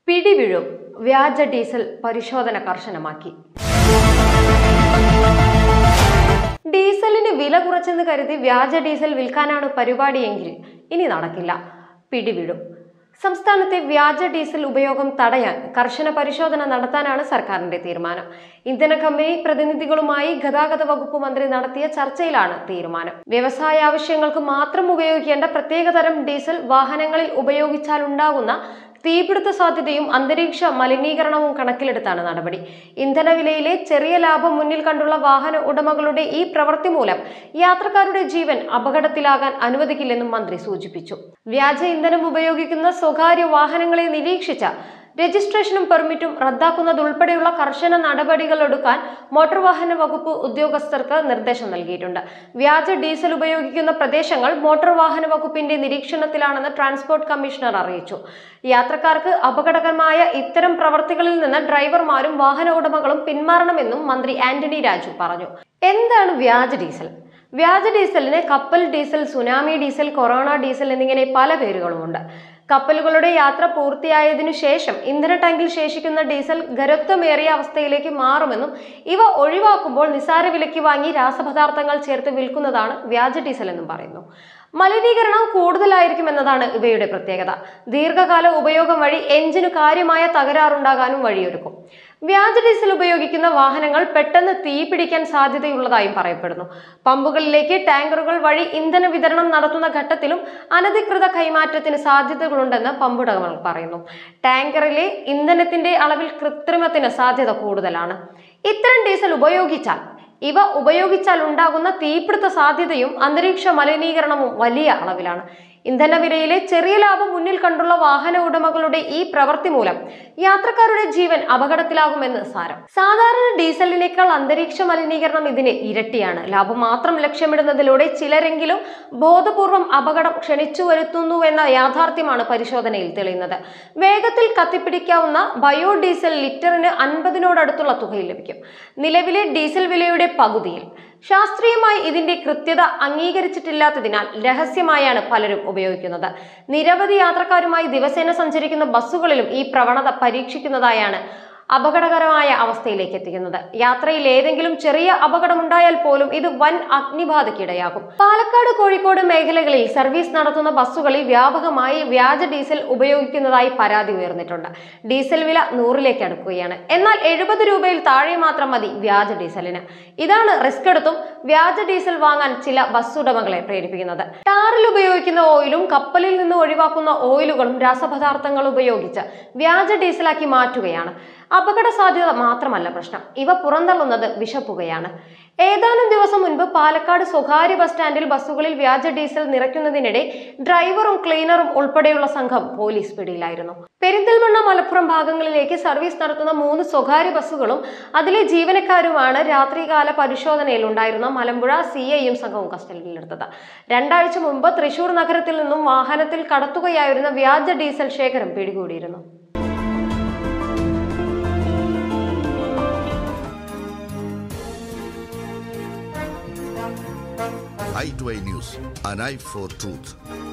പിടിവിഴും വ്യാജ ഡീസൽ പരിശോധന കർശനമാക്കി ഡീസലിന് വില കുറച്ചെന്ന് കരുതി വ്യാജ ഡീസൽ വിൽക്കാനാണ് പരിപാടിയെങ്കിൽ ഇനി നടക്കില്ല പിടിവിടും സംസ്ഥാനത്തെ വ്യാജ ഡീസൽ ഉപയോഗം തടയാൻ കർശന പരിശോധന നടത്താനാണ് സർക്കാരിന്റെ തീരുമാനം ഇന്ധന കമ്പനി പ്രതിനിധികളുമായി ഗതാഗത വകുപ്പ് മന്ത്രി നടത്തിയ ചർച്ചയിലാണ് തീരുമാനം വ്യവസായ ആവശ്യങ്ങൾക്ക് മാത്രം ഉപയോഗിക്കേണ്ട പ്രത്യേകതരം ഡീസൽ വാഹനങ്ങളിൽ ഉപയോഗിച്ചാലുണ്ടാകുന്ന തീപിടുത്ത സാധ്യതയും അന്തരീക്ഷ മലിനീകരണവും കണക്കിലെടുത്താണ് നടപടി ഇന്ധനവിലയിലെ ചെറിയ ലാഭം മുന്നിൽ കണ്ടുള്ള വാഹന ഉടമകളുടെ ഈ പ്രവൃത്തി മൂലം യാത്രക്കാരുടെ ജീവൻ അപകടത്തിലാകാൻ അനുവദിക്കില്ലെന്നും മന്ത്രി സൂചിപ്പിച്ചു വ്യാജ ഇന്ധനം ഉപയോഗിക്കുന്ന സ്വകാര്യ വാഹനങ്ങളെ നിരീക്ഷിച്ച രജിസ്ട്രേഷനും പെർമിറ്റും റദ്ദാക്കുന്നതുൾപ്പെടെയുള്ള കർശന നടപടികൾ എടുക്കാൻ മോട്ടോർ വാഹന വകുപ്പ് ഉദ്യോഗസ്ഥർക്ക് നിർദ്ദേശം നൽകിയിട്ടുണ്ട് വ്യാജ ഡീസൽ ഉപയോഗിക്കുന്ന പ്രദേശങ്ങൾ മോട്ടോർ വാഹന വകുപ്പിന്റെ നിരീക്ഷണത്തിലാണെന്ന് ട്രാൻസ്പോർട്ട് കമ്മീഷണർ അറിയിച്ചു യാത്രക്കാർക്ക് അപകടകരമായ ഇത്തരം പ്രവർത്തികളിൽ നിന്ന് ഡ്രൈവർമാരും വാഹന ഉടമകളും പിന്മാറണമെന്നും മന്ത്രി ആന്റണി രാജു പറഞ്ഞു എന്താണ് വ്യാജ ഡീസൽ വ്യാജ ഡീസലിന് കപ്പൽ diesel tsunami diesel corona diesel എന്നിങ്ങനെ പല പേരുകളുമുണ്ട് കപ്പലുകളുടെ യാത്ര പൂർത്തിയായതിനു ശേഷം ഇന്ധന ടാങ്കിൽ ശേഷിക്കുന്ന ഡീസൽ ഖരത്വമേറിയ അവസ്ഥയിലേക്ക് മാറുമെന്നും ഇവ ഒഴിവാക്കുമ്പോൾ നിസാര വിലയ്ക്ക് വാങ്ങി രാസപദാർത്ഥങ്ങൾ ചേർത്ത് വിൽക്കുന്നതാണ് വ്യാജ ഡീസൽ എന്നും പറയുന്നു മലിനീകരണം കൂടുതലായിരിക്കും എന്നതാണ് ഇവയുടെ പ്രത്യേകത ദീർഘകാല ഉപയോഗം വഴി എഞ്ചിന് കാര്യമായ തകരാറുണ്ടാകാനും വഴിയൊരുക്കും വ്യാജ ഡീസൽ ഉപയോഗിക്കുന്ന വാഹനങ്ങൾ പെട്ടെന്ന് തീപിടിക്കാൻ സാധ്യതയുള്ളതായും പറയപ്പെടുന്നു പമ്പുകളിലേക്ക് ടാങ്കറുകൾ വഴി ഇന്ധന വിതരണം നടത്തുന്ന ഘട്ടത്തിലും അനധികൃത കൈമാറ്റത്തിന് സാധ്യതകളുണ്ടെന്ന് പമ്പുടമകൾ പറയുന്നു ടാങ്കറിലെ ഇന്ധനത്തിന്റെ അളവിൽ കൃത്രിമത്തിന് സാധ്യത കൂടുതലാണ് ഇത്തരം ഡീസൽ ഉപയോഗിച്ചാൽ ഇവ ഉപയോഗിച്ചാൽ ഉണ്ടാകുന്ന തീപിടുത്ത സാധ്യതയും അന്തരീക്ഷ മലിനീകരണവും വലിയ അളവിലാണ് ഇന്ധന വിലയിലെ ചെറിയ ലാഭം മുന്നിൽ കണ്ടുള്ള വാഹന ഉടമകളുടെ ഈ പ്രവൃത്തി മൂലം യാത്രക്കാരുടെ ജീവൻ അപകടത്തിലാകുമെന്ന് സാരം സാധാരണ ഡീസലിനേക്കാൾ അന്തരീക്ഷ മലിനീകരണം ഇതിന് ഇരട്ടിയാണ് ലാഭം മാത്രം ലക്ഷ്യമിടുന്നതിലൂടെ ചിലരെങ്കിലും ബോധപൂർവം അപകടം ക്ഷണിച്ചു വരുത്തുന്നുവെന്ന യാഥാർത്ഥ്യമാണ് പരിശോധനയിൽ തെളിയുന്നത് വേഗത്തിൽ കത്തിപ്പിടിക്കാവുന്ന ബയോ ഡീസൽ ലിറ്ററിന് അൻപതിനോടടുത്തുള്ള തുകയിൽ ലഭിക്കും നിലവിലെ ഡീസൽ വിലയുടെ പകുതിയിൽ ശാസ്ത്രീയമായി ഇതിന്റെ കൃത്യത അംഗീകരിച്ചിട്ടില്ലാത്തതിനാൽ രഹസ്യമായാണ് പലരും ഉപയോഗിക്കുന്നത് നിരവധി യാത്രക്കാരുമായി ദിവസേന സഞ്ചരിക്കുന്ന ബസ്സുകളിലും ഈ പ്രവണത പരീക്ഷിക്കുന്നതായാണ് അപകടകരമായ അവസ്ഥയിലേക്ക് എത്തിക്കുന്നത് യാത്രയിൽ ഏതെങ്കിലും ചെറിയ അപകടമുണ്ടായാൽ പോലും ഇത് വൻ അഗ്നിബാധയ്ക്കിടയാകും പാലക്കാട് കോഴിക്കോട് മേഖലകളിൽ സർവീസ് നടത്തുന്ന ബസ്സുകളിൽ വ്യാപകമായി വ്യാജ ഡീസൽ ഉപയോഗിക്കുന്നതായി പരാതി ഉയർന്നിട്ടുണ്ട് ഡീസൽ വില നൂറിലേക്ക് അടുക്കുകയാണ് എന്നാൽ എഴുപത് രൂപയിൽ താഴെ മാത്രം മതി വ്യാജ ഡീസലിന് ഇതാണ് റിസ്ക് എടുത്തും വ്യാജ ഡീസൽ വാങ്ങാൻ ചില ബസ് ഉടമകളെ പ്രേരിപ്പിക്കുന്നത് ടാറിൽ ഉപയോഗിക്കുന്ന ഓയിലും കപ്പലിൽ നിന്ന് ഒഴിവാക്കുന്ന ഓയിലുകളും രാസപദാർത്ഥങ്ങൾ ഉപയോഗിച്ച് വ്യാജ ഡീസലാക്കി മാറ്റുകയാണ് അപകട സാധ്യത മാത്രമല്ല പ്രശ്നം ഇവ പുറന്തള്ളുന്നത് വിഷപ്പുകയാണ് ഏതാനും ദിവസം മുൻപ് പാലക്കാട് സ്വകാര്യ ബസ് സ്റ്റാൻഡിൽ ബസ്സുകളിൽ വ്യാജ ഡീസൽ നിറയ്ക്കുന്നതിനിടെ ഡ്രൈവറും ക്ലീനറും ഉൾപ്പെടെയുള്ള സംഘം പോലീസ് പിടിയിലായിരുന്നു പെരിന്തൽമണ്ണ മലപ്പുറം ഭാഗങ്ങളിലേക്ക് സർവീസ് നടത്തുന്ന മൂന്ന് സ്വകാര്യ ബസ്സുകളും അതിലെ ജീവനക്കാരുമാണ് രാത്രികാല പരിശോധനയിൽ ഉണ്ടായിരുന്ന മലമ്പുഴ സി ഐയും സംഘവും കസ്റ്റഡിയിലെടുത്തത് രണ്ടാഴ്ച മുമ്പ് തൃശൂർ നഗരത്തിൽ നിന്നും വാഹനത്തിൽ കടത്തുകയായിരുന്ന വ്യാജ ഡീസൽ ശേഖരം പിടികൂടിയിരുന്നു i2i News, an eye for truth.